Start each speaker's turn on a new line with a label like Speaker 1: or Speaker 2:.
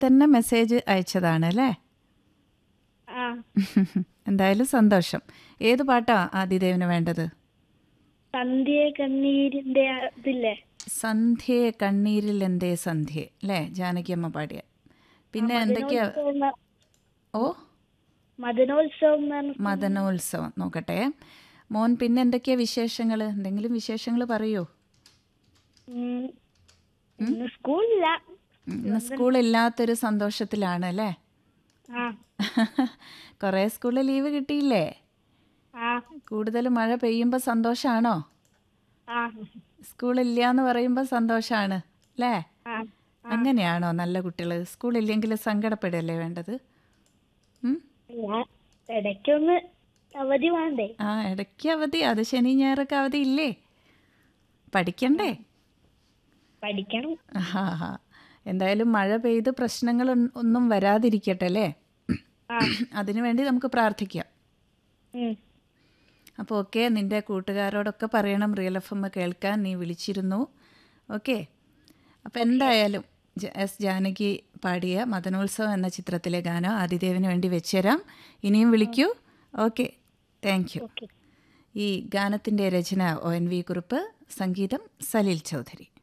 Speaker 1: തന്നെ മെസ്സേജ് അയച്ചതാണ് അല്ലേ
Speaker 2: ആ
Speaker 1: എന്തായാലും സന്തോഷം ഏത് പാട്ടാ ആദിദേവിന് വേണ്ടത്
Speaker 2: സന്ധ്യ കണ്ണീരിന്റെ ഇതില്ലേ
Speaker 1: സന്ധ്യയെ കണ്ണീരിൽ എന്തേ സന്ധ്യ അല്ലേ ജാനകിയമ്മ പാടിയ പിന്നെ എന്തൊക്കെയാ
Speaker 2: മദനോത്സവം ന-
Speaker 1: ഓ
Speaker 2: മദനോത്സവം എന്ന് പറഞ്ഞ
Speaker 1: മദനോത്സവം നോക്കട്ടെ മോൻ പിന്നെ എന്തൊക്കെയാ വിശേഷങ്ങൾ എന്തെങ്കിലും വിശേഷങ്ങൾ പറയൂ
Speaker 2: ഉം, ഇന്ന് സ്കൂളില്ല
Speaker 1: ഉം, ഇന്ന് സ്കൂളില്ലാത്തൊരു സന്തോഷത്തിലാണ് അല്ലേ
Speaker 2: ആ
Speaker 1: കുറേ സ്കൂളിൽ ലീവ് കിട്ടിയില്ലേ
Speaker 2: ആ
Speaker 1: കൂടുതൽ മഴ പെയ്യുമ്പോൾ സന്തോഷമാണോ
Speaker 2: ആ
Speaker 1: സ്കൂളില്ല എന്ന് പറയുമ്പോൾ സന്തോഷമാണ് അല്ലേ
Speaker 2: ആ
Speaker 1: അങ്ങനെയാണോ നല്ല കുട്ടികൾ സ്കൂളില്ലെങ്കിൽ സങ്കടപ്പെടുകയല്ലേ വേണ്ടത് ഉം?
Speaker 2: ഞാൻ ഇടയ്ക്കൊന്ന് അവധി വേണ്ടേ
Speaker 1: ആ ഇടയ്ക്ക് അവധി അത് ശനി ഞായറൊക്കെ അവധി ഇല്ലേ പഠിക്കണ്ടേ
Speaker 2: പഠിക്കണം
Speaker 1: ആ ഹാ എന്തായാലും മഴ പെയ്ത് പ്രശ്നങ്ങൾ ഒൻ- ഒന്നും വരാതിരിക്കട്ടെ അല്ലേ
Speaker 2: ആ
Speaker 1: അതിനുവേണ്ടി നമുക്ക് പ്രാർത്ഥിക്കാം
Speaker 2: ഉം.
Speaker 1: അപ്പോൾ ഓക്കെ നിൻ്റെ കൂട്ടുകാരോടൊക്കെ പറയണം റിയൽ എഫ് എം കേൾക്കാൻ നീ വിളിച്ചിരുന്നു ഓക്കെ അപ്പോൾ എന്തായാലും ജ- എസ് ജാനകി പാടിയ മദനോത്സവം എന്ന ചിത്രത്തിലെ ഗാനം ആദിദേവിന് വേണ്ടി വെച്ചുതരാം ഇനിയും വിളിക്കൂ ഓക്കെ താങ്ക് യു
Speaker 2: ഓക്കെ
Speaker 1: ഈ ഗാനത്തിൻ്റെ രചന ഒ എൻ വി കുറുപ്പ് സംഗീതം സലീൽ ചൗധരി